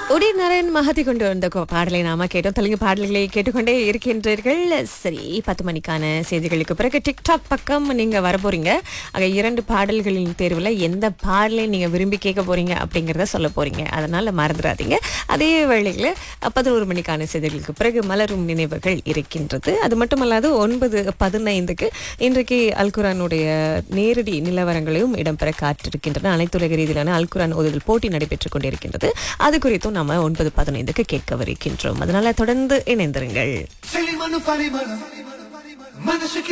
உடைய நரன் மகதி கொண்டு வந்த கொ- பாடலை நாம கேட்டோம் தெலுங்கு பாடல்களை கேட்டுக்கொண்டே இருக்கின்றீர்கள் சரி பத்து மணிக்கான செய்திகளுக்கு பிறகு டிக்டாக் பக்கம் நீங்க வர போறீங்க ஆக இரண்டு பாடல்களின் தேர்வுல எந்த பாடலை நீங்க விரும்பி கேட்க போறீங்க அப்படிங்கறத சொல்ல போறீங்க அதனால மறந்துடாதீங்க அதே வேளையில பதினோரு மணிக்கான செய்திகளுக்கு பிறகு மலரும் நினைவுகள் இருக்கின்றது அது மட்டுமல்லாது ஒன்பது பதினைந்துக்கு இன்றைக்கு அல்குரானுடைய நேரடி நிலவரங்களையும் இடம்பெற காத்திருக்கின்றன அனைத்துலக ரீதியிலான அல்குரான் ஓதுதல் போட்டி நடைபெற்றுக் கொண்டிருக்கின்றது அது குறித்தும் நாம ஒன்பது பதினைந்துக்கு கேட்கவிருக்கின்றோம் அதனால தொடர்ந்து இணைந்திருங்கள் చెలిమను పరిమళం మనసుకి